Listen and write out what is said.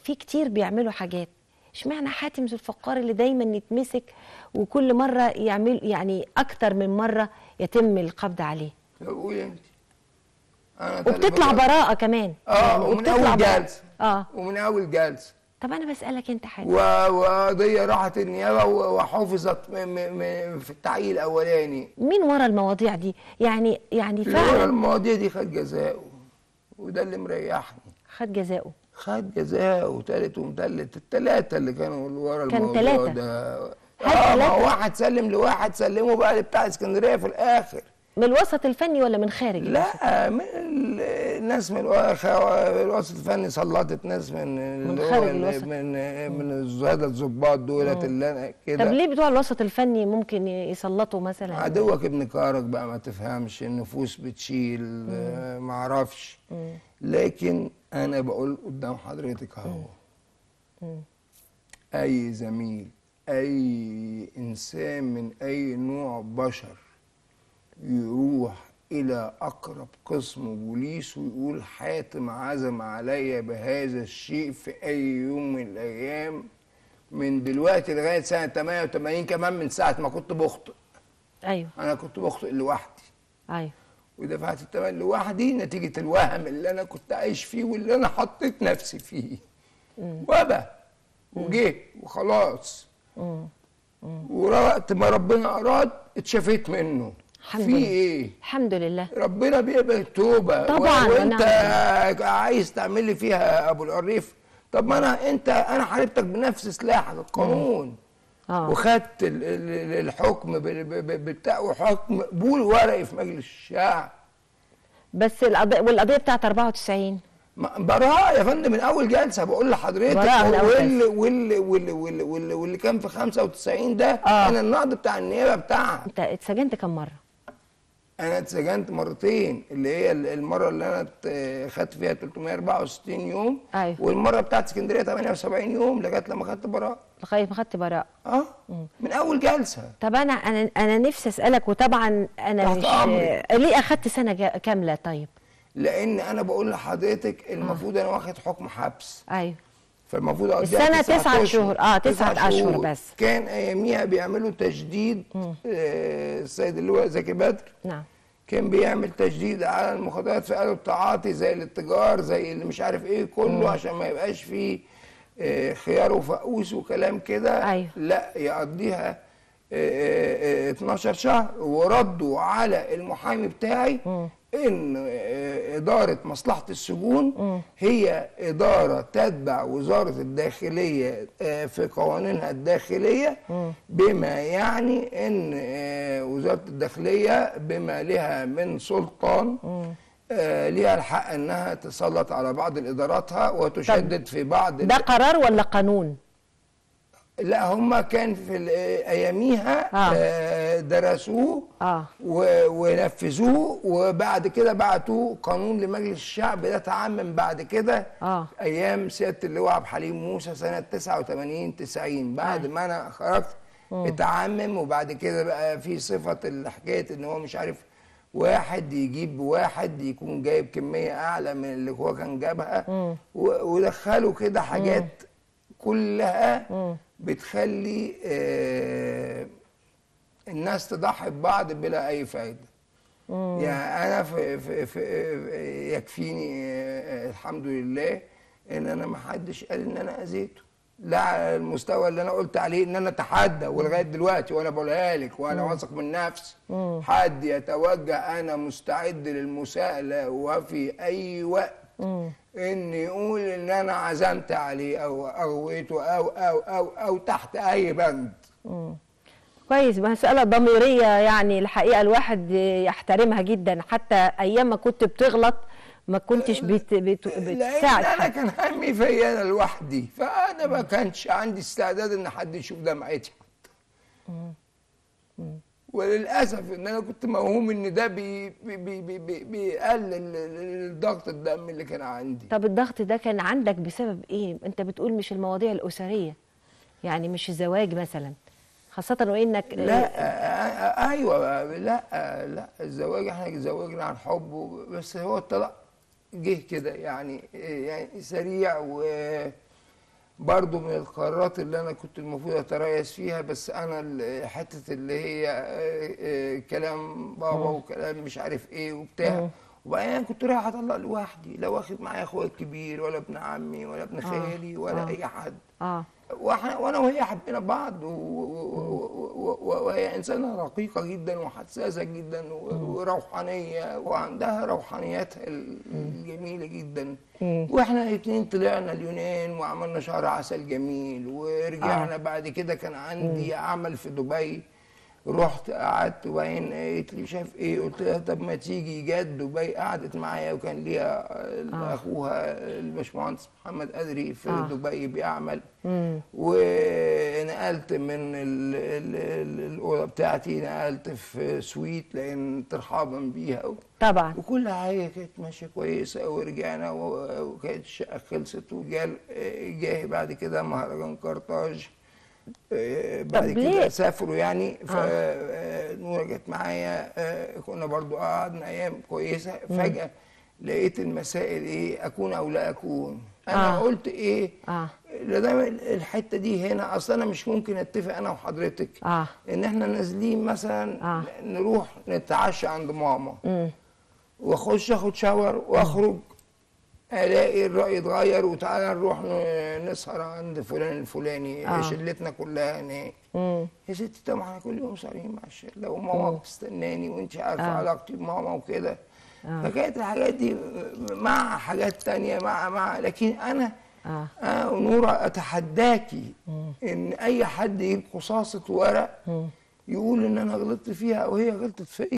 في كتير بيعملوا حاجات اشمعنى حاتم ذو الفقار اللي دايما يتمسك وكل مره يعمل يعني اكتر من مره يتم القبض عليه قولي انت انا وبتطلع تقريباً- براءه كمان اه يعني ومن وبتطلع اول براءة. جلسه اه ومن اول جلسه طب انا بسالك انت حاجه و- وقضيه راحت النيابه و- وحفظت م- م- م- في التعيين الاولاني مين ورا المواضيع دي يعني يعني اللي ورا فعلا المواضيع دي خد جزاؤه وده اللي مريحني خد جزاؤه خد جزاؤه تالت ومتلت التلاته اللي كانوا اللي ورا كان الموضوع تلاتة. ده هل اه ما تلاتة؟ هو واحد سلم لواحد سلمه بقى لبتاع اسكندريه في الاخر من الوسط الفني ولا من خارج الوسط؟ لا من ال- الناس من الوسط الوسط الفني سلطت ناس من اللي هو خارج ال- الوسط. من من الزهاد الظباط دولت اللي انا طب كده ليه بتوع الوسط الفني ممكن يسلطوا مثلا عدوك ابن كارك بقى ما تفهمش النفوس بتشيل آه، ما اعرفش لكن انا بقول قدام حضرتك اهو اي زميل اي انسان من اي نوع بشر يروح الى اقرب قسم بوليس ويقول حاتم عزم عليا بهذا الشيء في اي يوم من الايام من دلوقتي لغايه سنه 88 كمان من ساعه ما كنت بخطئ ايوه انا كنت بخطئ لوحدي ايوه ودفعت الثمن لوحدي نتيجه الوهم اللي انا كنت عايش فيه واللي انا حطيت نفسي فيه وبا وجه وخلاص ووقت ما ربنا اراد اتشفيت منه الحمد في لله. ايه الحمد لله ربنا بيقبل التوبه طبعاً، و- وانت ونعم عايز تعمل لي فيها ابو القريف طب ما انا انت انا حاربتك بنفس سلاحك القانون اه وخدت ال- ال- الحكم بال- ب- ب- بتاع وحكم قبول ورقي في مجلس الشعب بس القضيه والقضيه بتاعت 94 ما- براءة يا فندم من أول جلسة بقول لحضرتك براءة من أول واللي واللي واللي واللي, واللي, واللي كان في 95 ده آه. أنا النقد بتاع النيابة بتاعها انت اتسجنت كم مره أنا اتسجنت مرتين اللي هي ال- المرة اللي أنا ات- خدت فيها 364 يوم أيوة. والمرة بتاعت اسكندرية 78 يوم لغاية لما خدت براءة لغايه ما خدت براءه أه من أول جلسة طب انا انا انا نفسي اسالك وطبعا انا تحت مش أمرك. ليه اخدت سنه جا- كامله طيب لأن أنا بقول لحضرتك المفروض أنا واخد حكم حبس ايوه فالمفروض اقضيها السنة تسعة تسعة شهور. آه، تسعة تسعة أشهر شهور. بس. كان اياميها بيعملوا تجديد آه السيد اللواء زكي بدر نعم كان بيعمل تجديد على المخدرات في قالوا التعاطي زي الاتجار زي اللي مش عارف ايه كله عشان ما يبقاش فيه آه، خيار وفقوس وكلام كده أيوة. لا يقضيها آه، آه، آه، 12 شهر وردوا على المحامي بتاعي ان آه، اداره مصلحه السجون هي اداره تتبع وزاره الداخليه آه، في قوانينها الداخليه بما يعني ان آه، وزاره الداخليه بما لها من سلطان آه، ليها الحق انها تسلط على بعض الاداراتها وتشدد في بعض ال- ده قرار ولا قانون لا هم كان في ال- اياميها آه. آه، درسوه اه و- ونفذوه وبعد كده بعتوه قانون لمجلس الشعب ده اتعمم بعد كده آه. ايام سياده اللواء عبد الحليم موسى سنه 89 90 بعد آه. ما انا خرجت اتعمم وبعد كده بقى في صفه الحكايه ان هو مش عارف واحد يجيب واحد يكون جايب كميه اعلى من اللي هو كان جابها و- ودخلوا كده حاجات كلها بتخلي آه الناس تضحي ببعض بلا اي فايده يعني انا في في في يكفيني آه، الحمد لله ان انا ما حدش قال ان انا اذيته لا على المستوى اللي انا قلت عليه ان انا اتحدى ولغايه دلوقتي وانا بقولها لك وانا واثق من نفسي حد يتوجه انا مستعد للمساءله وفي اي وقت ان يقول ان انا عزمت عليه او اغويته او او او او تحت اي بند كويس مسألة ضميرية يعني الحقيقة الواحد يحترمها جدا حتى أيام ما كنت بتغلط ما كنتش بت بت لان بتساعد انا حد كان همي فيا انا لوحدي فانا ما كانش عندي استعداد ان حد يشوف دمعتي وللاسف ان انا كنت موهوم ان ده بي بي بي بي بي بيقلل الضغط الدم اللي كان عندي طب الضغط ده كان عندك بسبب إيه؟ أنت بتقول مش المواضيع الأسرية يعني مش الزواج مثلا خاصة وإنك لا آه، آه، ايوه لا آه، لا الزواج احنا زوجنا عن حب و- بس هو الطلاق جه كده يعني يعني سريع و برضو من القرارات اللي انا كنت المفروض اتريث فيها بس انا ال- حته اللي هي آه، آه، كلام بابا وكلام مش عارف ايه وبتاع وبعدين انا كنت رايح اطلق لوحدي لا واخد معايا اخويا الكبير ولا ابن عمي ولا ابن خالي ولا آه. اي حد اه واحنا وانا وهي حبينا بعض و- و- و- و- وهي انسانه رقيقه جدا وحساسه جدا و- وروحانيه وعندها روحانياتها الجميله جدا واحنا الاثنين طلعنا اليونان وعملنا شهر عسل جميل ورجعنا بعد كده كان عندي عمل في دبي رحت قعدت وبعدين قالت لي شايف ايه قلت لها طب ما تيجي جت دبي قعدت معايا وكان ليها اخوها الباشمهندس محمد قدري في آه. دبي بيعمل ونقلت من ال- ال- ال- الاوضه بتاعتي نقلت في سويت لان ترحابا بيها طبعا وكل حاجه كانت ماشيه كويسه ورجعنا و- وكانت الشقه خلصت وجال جه بعد كده مهرجان قرطاج آه، بعد طب كده ليه؟ سافروا يعني فنورة جت معايا آه، كنا برضو قعدنا ايام كويسه فجاه لقيت المسائل ايه اكون او لا اكون انا آه. قلت ايه اه لا دام الحته دي هنا اصل انا مش ممكن اتفق انا وحضرتك اه ان احنا نازلين مثلا آه. نروح نتعشى عند ماما امم واخش اخد شاور واخرج الاقي الراي اتغير وتعالى نروح ن- نسهر عند فلان الفلاني آه. شلتنا كلها هناك امم يا ستي طبعا احنا كل يوم سهرين مع الشله وماما بتستناني وانت عارفه آه. علاقتي بماما وكده آه. فكانت الحاجات دي مع حاجات تانية مع مع لكن انا اه انا ونورة اتحداكي ان اي حد يجيب قصاصة ورق يقول ان انا غلطت فيها او هي غلطت فيا